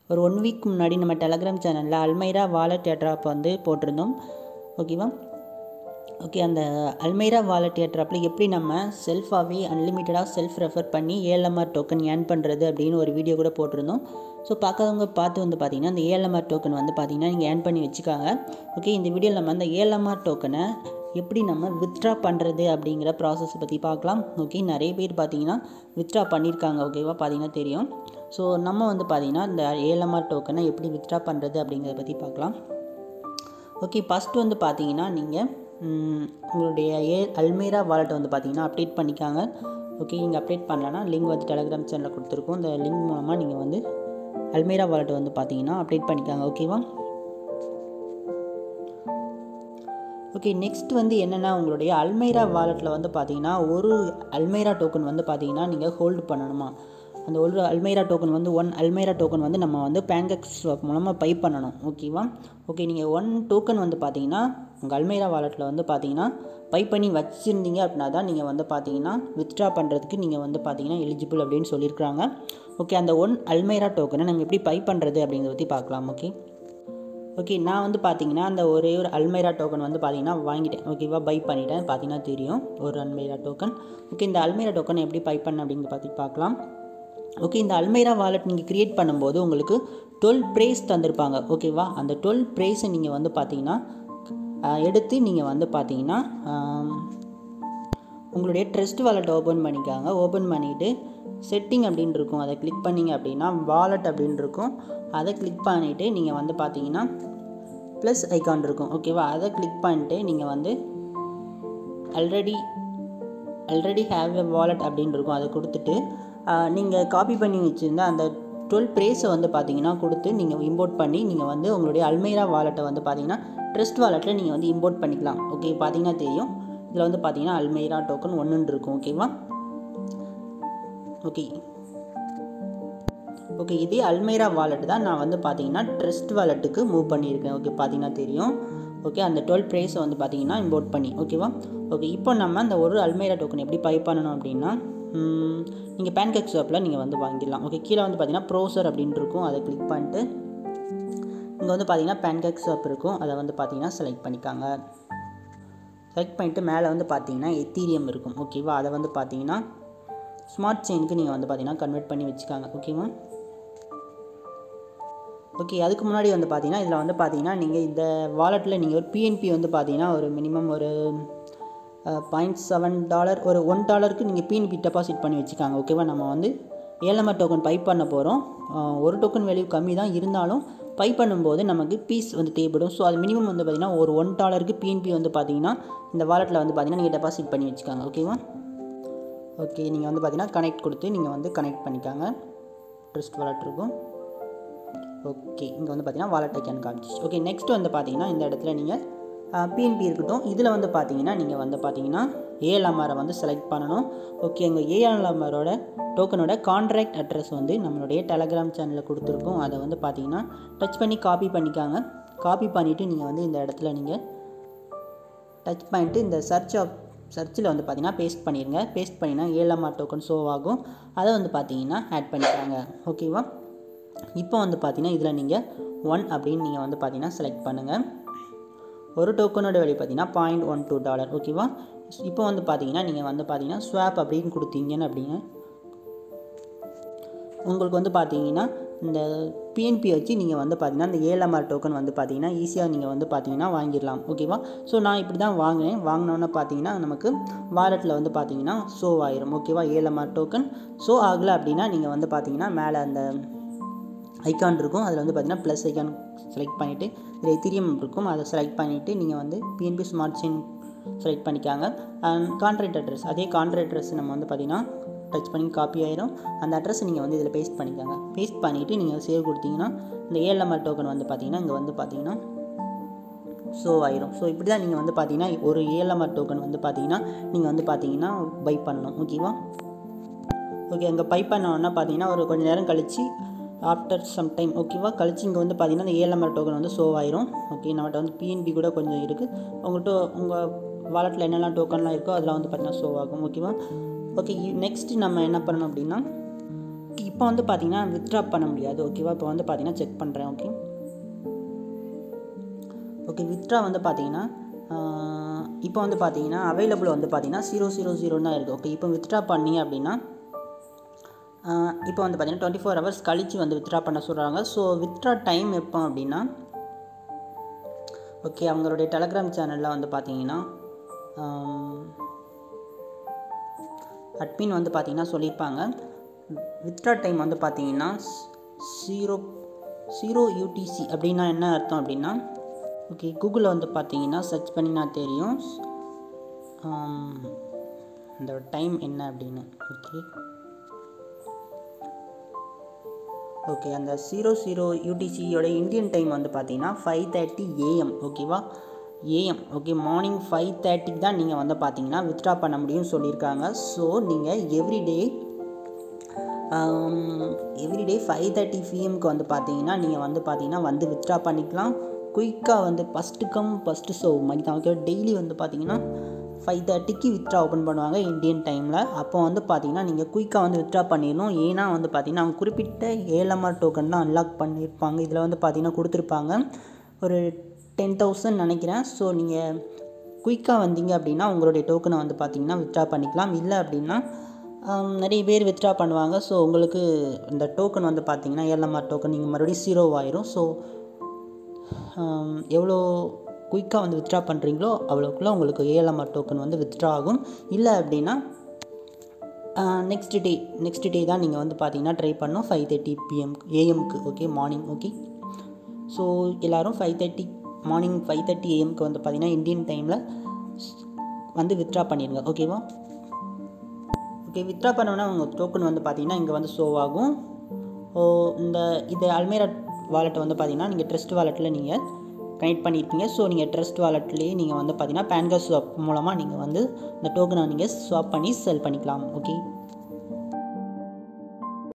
ஒரு one week முன்னாடி நம்ம டெலகிராம் சேனலில் அல்மைரா வாலெட் ஏட்ராப் வந்து போட்டிருந்தோம் ஓகேவா ஓகே அந்த அல்மைரா வாலெட் ஏட்ராப்பில் எப்படி நம்ம செல்ஃபாகவே அன்லிமிட்டடாக செல்ஃப் ரெஃபர் பண்ணி ஏஎல்எம்ஆர் டோக்கன் ஏர்ன் பண்ணுறது அப்படின்னு ஒரு வீடியோ கூட போட்டிருந்தோம் ஸோ பார்க்காதவங்க பார்த்து வந்து பார்த்தீங்கன்னா இந்த ஏஎல்எம்ஆர் டோக்கன் வந்து பார்த்தீங்கன்னா நீங்கள் ஏர்ன் பண்ணி வச்சுக்காங்க ஓகே இந்த வீடியோவில் நம்ம அந்த ஏஎல்எம்ஆர் டோக்கனை எப்படி நம்ம வித்ட்ரா பண்ணுறது அப்படிங்கிற ப்ராசஸ் பற்றி பார்க்கலாம் ஓகே நிறைய பேர் பார்த்தீங்கன்னா வித்ட்ரா பண்ணியிருக்காங்க ஓகேவா பார்த்தீங்கன்னா தெரியும் ஸோ நம்ம வந்து பார்த்தீங்கன்னா இந்த ஏஎல்எம்ஆர் டோக்கனை எப்படி வித்ட்ரா பண்ணுறது அப்படிங்கிறத பற்றி பார்க்கலாம் ஓகே ஃபஸ்ட்டு வந்து பார்த்தீங்கன்னா நீங்கள் உங்களுடைய ஏ அல்மீரா வாலெட்டை வந்து பார்த்தீங்கன்னா அப்டேட் பண்ணிக்காங்க ஓகே நீங்கள் அப்டேட் பண்ணலன்னா லிங்க் வந்து டெலகிராம் சேனலில் கொடுத்துருக்கோம் இந்த லிங்க் மூலமாக நீங்கள் வந்து அல்மீரா வாலெட்டை வந்து பார்த்தீங்கன்னா அப்டேட் பண்ணிக்காங்க ஓகேவா ஓகே நெக்ஸ்ட் வந்து என்னென்னா உங்களுடைய அல்மைரா வாலெட்டில் வந்து பார்த்தீங்கன்னா ஒரு அல்மைரா டோக்கன் வந்து பார்த்தீங்கன்னா நீங்கள் ஹோல்டு பண்ணணுமா அந்த ஒரு அல்மைரா டோக்கன் வந்து ஒன் அல்மைரா டோக்கன் வந்து நம்ம வந்து பேங்கெக்ஸ் ஸ்வாப் மூலமாக பை பண்ணணும் ஓகேவா ஓகே நீங்கள் ஒன் டோக்கன் வந்து பார்த்தீங்கன்னா உங்கள் அல்மைரா வாலெட்டில் வந்து பார்த்தீங்கன்னா பை பண்ணி வச்சுருந்தீங்க அப்படின்னா தான் நீங்கள் வந்து பார்த்தீங்கன்னா வித்ட்ரா பண்ணுறதுக்கு நீங்கள் வந்து பார்த்தீங்கன்னா எலிஜிபிள் அப்படின்னு சொல்லியிருக்காங்க ஓகே அந்த ஒன் அல்மைரா டோக்கனை நம்ம எப்படி பை பண்ணுறது அப்படிங்கிறத பற்றி பார்க்கலாம் ஓகே ஓகே நான் வந்து பார்த்தீங்கன்னா அந்த ஒரே ஒரு அல்மைரா டோக்கன் வந்து பார்த்தீங்கன்னா வாங்கிட்டேன் ஓகேவா பை பண்ணிட்டேன் பார்த்தீங்கன்னா தெரியும் ஒரு அல்மைரா டோக்கன் ஓகே இந்த அல்மைரா டோக்கன் எப்படி பை பண்ண அப்படிங்கிற பற்றி பார்க்கலாம் ஓகே இந்த அல்மைரா வாலெட் நீங்கள் க்ரியேட் பண்ணும்போது உங்களுக்கு டுவெல் ப்ரைஸ் தந்திருப்பாங்க ஓகேவா அந்த டுவெல் ப்ரைஸை நீங்கள் வந்து பார்த்தீங்கன்னா எடுத்து நீங்கள் வந்து பார்த்தீங்கன்னா உங்களுடைய ட்ரெஸ்ட் வாலெட் ஓப்பன் பண்ணிக்காங்க ஓப்பன் பண்ணிவிட்டு செட்டிங் அப்படின்னு இருக்கும் அதை கிளிக் பண்ணிங்க அப்படின்னா வாலெட் அப்படின்னு இருக்கும் அதை கிளிக் பண்ணிவிட்டு நீங்கள் வந்து பார்த்தீங்கன்னா ப்ளஸ் ஐக்கான் இருக்கும் ஓகேவா அதை கிளிக் பண்ணிட்டு நீங்கள் வந்து already already have a wallet அப்படின்னு இருக்கும் அதை கொடுத்துட்டு நீங்கள் காப்பி பண்ணி வச்சுருந்த அந்த டுவெல் ப்ரேஸை வந்து பார்த்தீங்கன்னா கொடுத்து நீங்கள் இம்போர்ட் பண்ணி நீங்கள் வந்து உங்களுடைய அல்மைரா வாலெட்டை வந்து பார்த்தீங்கன்னா ட்ரெஸ்ட் வாலெட்டில் நீங்கள் வந்து இம்போர்ட் பண்ணிக்கலாம் ஓகே பார்த்தீங்கன்னா தெரியும் இதில் வந்து பார்த்தீங்கன்னா அல்மைரா டோக்கன் ஒன்றுன்னு இருக்கும் ஓகேவா ஓகே ஓகே இதே அல்மைரா வாலெட் தான் நான் வந்து பார்த்தீங்கன்னா ட்ரெஸ்ட் வாலெட்டுக்கு மூவ் பண்ணியிருக்கேன் ஓகே பார்த்தீங்கன்னா தெரியும் ஓகே அந்த டுவெல் ப்ரைஸை வந்து பார்த்தீங்கன்னா இம்போர்ட் பண்ணி ஓகேவா ஓகே இப்போ நம்ம அந்த ஒரு அல்மைரா டோக்கன் எப்படி பை பண்ணணும் அப்படின்னா நீங்கள் பேன்கேக் ஷாப்பில் நீங்கள் வந்து வாங்கிடலாம் ஓகே கீழே வந்து பார்த்தீங்கன்னா ப்ரோசர் அப்படின்னு இருக்கும் அதை கிளிக் பண்ணிட்டு இங்கே வந்து பார்த்தீங்கன்னா பேன்கேக் ஷாப் இருக்கும் அதை வந்து பார்த்தீங்கன்னா செலக்ட் பண்ணிக்காங்க செலக்ட் பண்ணிவிட்டு மேலே வந்து பார்த்தீங்கன்னா எத்தீரியம் இருக்கும் ஓகேவா அதை வந்து பார்த்தீங்கன்னா ஸ்மார்ட் செயினுக்கு நீங்கள் வந்து பார்த்தீங்கன்னா கன்வெர்ட் பண்ணி வச்சுக்காங்க ஓகேவா ஓகே அதுக்கு முன்னாடி வந்து பார்த்தீங்கன்னா இதில் வந்து பார்த்தீங்கன்னா நீங்கள் இந்த வாலெட்டில் நீங்கள் ஒரு பிஎன்பி வந்து பார்த்தீங்கன்னா ஒரு மினிமம் ஒரு பாயிண்ட் செவன் டாலர் ஒரு ஒன் டாலருக்கு நீங்கள் பிஎன்பி டெபாசிட் பண்ணி வச்சுக்காங்க ஓகேவா நம்ம வந்து ஏஎல்எம்ஆர் டோக்கன் பை பண்ண போகிறோம் ஒரு டோக்கன் வேல்யூ கம்மி தான் இருந்தாலும் பை பண்ணும்போது நமக்கு பீஸ் வந்து தேவைப்படும் ஸோ அது மினிமம் வந்து பார்த்திங்கன்னா ஒரு ஒன் டாலருக்கு பிஎன்பி வந்து பார்த்தீங்கன்னா இந்த வாலெட்டில் வந்து பார்த்தீங்கன்னா நீங்கள் டெபாசிட் பண்ணி வச்சுக்காங்க ஓகேவா ஓகே நீங்கள் வந்து பார்த்தீங்கன்னா கனெக்ட் கொடுத்து நீங்கள் வந்து கனெக்ட் பண்ணிக்காங்க ட்ரஸ்ட் வாலெட் இருக்கும் ஓகே இங்கே வந்து பார்த்தீங்கன்னா வாலெட் ஐக்கான் காமிச்சிச்சு ஓகே நெக்ஸ்ட் வந்து பார்த்தீங்கன்னா இந்த இடத்துல நீங்கள் பிஎன்பி இருக்கட்டும் இதில் வந்து பார்த்தீங்கன்னா நீங்கள் வந்து பார்த்தீங்கன்னா ஏஎல்எம்ஆரை வந்து செலக்ட் பண்ணணும் ஓகே எங்கள் ஏஎல்எம்ஆரோட டோக்கனோட கான்ட்ராக்ட் அட்ரஸ் வந்து நம்மளுடைய டெலகிராம் சேனலில் கொடுத்துருக்கோம் அதை வந்து பார்த்தீங்கன்னா டச் பண்ணி காப்பி பண்ணிக்காங்க காப்பி பண்ணிவிட்டு நீங்கள் வந்து இந்த இடத்துல நீங்கள் டச் பண்ணிட்டு இந்த சர்ச் ஆப் சர்ச்சில் வந்து பார்த்தீங்கன்னா பேஸ்ட் பண்ணிடுங்க பேஸ்ட் பண்ணினா ஏஎல்எம்ஆர் டோக்கன் ஷோ ஆகும் அதை வந்து பார்த்தீங்கன்னா ஆட் பண்ணிக்காங்க ஓகேவா இப்போ வந்து பார்த்தீங்கன்னா இதில் நீங்கள் ஒன் அப்படின்னு நீங்கள் வந்து பார்த்தீங்கன்னா செலக்ட் பண்ணுங்கள் ஒரு டோக்கனோட விலை பார்த்தீங்கன்னா பாயிண்ட் ஒன் டூ டாலர் ஓகேவா இப்போ வந்து பார்த்தீங்கன்னா நீங்கள் வந்து பார்த்தீங்கன்னா ஸ்வாப் அப்படின்னு கொடுத்தீங்கன்னு அப்படிங்க உங்களுக்கு வந்து பார்த்தீங்கன்னா இந்த பிஎன்பி வச்சு நீங்கள் வந்து பார்த்தீங்கன்னா இந்த ஏஎல்எம்ஆர் டோக்கன் வந்து பார்த்தீங்கன்னா ஈஸியாக நீங்கள் வந்து பார்த்தீங்கன்னா வாங்கிடலாம் ஓகேவா ஸோ நான் இப்படி தான் வாங்கினேன் வாங்கினோன்னே பார்த்தீங்கன்னா நமக்கு வாலெட்டில் வந்து பார்த்தீங்கன்னா ஷோ ஆயிரும் ஓகேவா ஏஎல்எம்ஆர் டோக்கன் ஷோ ஆகலை அப்படின்னா நீங்கள் வந்து பார்த்தீங்கன்னா மேலே அந்த ஐக்கான் இருக்கும் அதில் வந்து பார்த்தீங்கன்னா ப்ளஸ் ஐக்கான் செலக்ட் பண்ணிவிட்டு இதில் எத்திரியம் இருக்கும் அதை செலக்ட் பண்ணிவிட்டு நீங்கள் வந்து பிஎன்பி ஸ்மார்ட் செயின் செலக்ட் பண்ணிக்காங்க அண்ட் கான்ட்ராக்ட் அட்ரஸ் அதே கான்ட்ராக்ட் அட்ரஸ் நம்ம வந்து பார்த்திங்கன்னா டச் பண்ணி காப்பி ஆயிரும் அந்த அட்ரஸை நீங்கள் வந்து இதில் பேஸ்ட் பண்ணிக்காங்க பேஸ்ட் பண்ணிவிட்டு நீங்கள் சேவ் கொடுத்தீங்கன்னா இந்த ஏஎல்எம்ஆர் டோக்கன் வந்து பார்த்தீங்கன்னா இங்கே வந்து பார்த்தீங்கன்னா ஷோ ஆயிரும் ஸோ இப்படி தான் நீங்கள் வந்து பார்த்தீங்கன்னா ஒரு ஏஎல்எம்ஆர் டோக்கன் வந்து பார்த்தீங்கன்னா நீங்கள் வந்து பார்த்தீங்கன்னா பை பண்ணணும் ஓகேவா ஓகே அங்கே பை பண்ணோன்னா பார்த்தீங்கன்னா ஒரு கொஞ்சம் நேரம் கழித்து ஆஃப்டர் சம் டைம் ஓகேவா கழிச்சு இங்கே வந்து பார்த்தீங்கன்னா இந்த ஏஎல்எம்ஆர் டோக்கன் வந்து ஷோ ஆயிரும் ஓகே நம்மகிட்ட வந்து பிஎன்பி கூட கொஞ்சம் இருக்குது உங்கள்கிட்ட உங்கள் வாலெட்டில் என்னெல்லாம் டோக்கன்லாம் இருக்கோ அதில் வந்து பார்த்தீங்கன்னா ஷோ ஆகும் ஓகேவா ஓகே நெக்ஸ்ட் நம்ம என்ன பண்ணணும் அப்படின்னா இப்போ வந்து பார்த்தீங்கன்னா வித்ட்ரா பண்ண முடியாது ஓகேவா இப்போ வந்து பார்த்தீங்கன்னா செக் பண்ணுறேன் ஓகே ஓகே வித்ட்ரா வந்து பார்த்தீங்கன்னா இப்போ வந்து பார்த்தீங்கன்னா அவைலபிள் வந்து பார்த்தீங்கன்னா ஜீரோ ஜீரோ ஜீரோன்னு தான் இருக்குது ஓகே இப்போ வித்ட்ரா பண்ணீங்க அப்படின்னா இப்போ வந்து பார்த்தீங்கன்னா டுவெண்ட்டி ஃபோர் ஹவர்ஸ் கழித்து வந்து வித்ட்ரா பண்ண சொல்கிறாங்க ஸோ வித்ட்ரா டைம் எப்போ அப்படின்னா ஓகே அவங்களுடைய டெலகிராம் சேனலில் வந்து பார்த்தீங்கன்னா அட்மின் வந்து பார்த்தீங்கன்னா சொல்லியிருப்பாங்க வித்ட்ரா டைம் வந்து பார்த்தீங்கன்னா ஜீரோ ஜீரோ யூடிசி அப்படின்னா என்ன அர்த்தம் அப்படின்னா ஓகே கூகுளில் வந்து பார்த்தீங்கன்னா சர்ச் பண்ணினா தெரியும் இந்த டைம் என்ன அப்படின்னு ஓகே ஓகே அந்த ஜீரோ ஜீரோ யூடிசியோட இந்தியன் டைம் வந்து பார்த்தீங்கன்னா ஃபைவ் தேர்ட்டி ஏஎம் ஓகேவா ஏஎம் ஓகே மார்னிங் ஃபைவ் தேர்ட்டிக்கு தான் நீங்கள் வந்து பார்த்தீங்கன்னா வித்ட்ரா பண்ண முடியும்னு சொல்லியிருக்காங்க ஸோ நீங்கள் எவ்ரிடே எவ்ரிடே ஃபைவ் தேர்ட்டி பிஎம்க்கு வந்து பார்த்தீங்கன்னா நீங்கள் வந்து பார்த்தீங்கன்னா வந்து வித்ட்ரா பண்ணிக்கலாம் குயிக்காக வந்து ஃபஸ்ட்டு கம் ஃபஸ்ட்டு ஷோ மாதிரி தான் ஓகே டெய்லி வந்து பார்த்தீங்கன்னா ஃபைவ் தேர்ட்டிக்கு வித்ட்ரா ஓப்பன் பண்ணுவாங்க இந்தியன் டைமில் அப்போ வந்து பார்த்தீங்கன்னா நீங்கள் குயிக்காக வந்து வித்ட்ரா பண்ணிடணும் ஏன்னா வந்து பார்த்தீங்கன்னா அவங்க குறிப்பிட்ட ஏஎல்எம்ஆர் டோக்கன் தான் அன்லாக் பண்ணியிருப்பாங்க இதில் வந்து பார்த்தீங்கன்னா கொடுத்துருப்பாங்க ஒரு டென் தௌசண்ட் நினைக்கிறேன் ஸோ நீங்கள் குயிக்காக வந்தீங்க அப்படின்னா உங்களுடைய டோக்கனை வந்து பார்த்தீங்கன்னா வித்ட்ரா பண்ணிக்கலாம் இல்லை அப்படின்னா நிறைய பேர் வித்ட்ரா பண்ணுவாங்க ஸோ உங்களுக்கு இந்த டோக்கன் வந்து பார்த்தீங்கன்னா ஏஎல்எம்ஆர் டோக்கன் நீங்கள் மறுபடியும் ஜீரோ ஆயிரும் ஸோ எவ்வளோ குயிக்காக வந்து வித்ட்ரா பண்ணுறீங்களோ அவ்வளோக்குள்ள உங்களுக்கு ஏஎல்எம்ஆர் டோக்கன் வந்து வித்ட்ரா ஆகும் இல்லை அப்படின்னா நெக்ஸ்ட் டே நெக்ஸ்ட் டே தான் நீங்கள் வந்து பார்த்தீங்கன்னா ட்ரை பண்ணோம் ஃபைவ் தேர்ட்டி பிஎம் ஏஎம்க்கு ஓகே மார்னிங் ஓகே ஸோ எல்லோரும் five thirty morning five thirty ஏஎம்க்கு வந்து பார்த்தீங்கன்னா இந்தியன் டைமில் வந்து வித்ட்ரா பண்ணிடுங்க ஓகேவா ஓகே வித்ட்ரா பண்ணோன்னா உங்கள் டோக்கன் வந்து பார்த்தீங்கன்னா இங்கே வந்து ஷோ ஆகும் ஓ இந்த இது அல்மேரா வாலெட்டை வந்து பார்த்தீங்கன்னா நீங்கள் ட்ரஸ்ட் வாலெட்டில் நீங்கள் கனெக்ட் பண்ணியிருப்பீங்க ஸோ நீங்கள் ட்ரஸ்ட் வாலெட்லேயே நீங்கள் வந்து பார்த்தீங்கன்னா பேன் கார்டு ஸ்வாப் மூலமாக நீங்கள் வந்து இந்த டோக்கனை நீங்கள் ஸ்வாப் பண்ணி செல் பண்ணிக்கலாம் ஓகே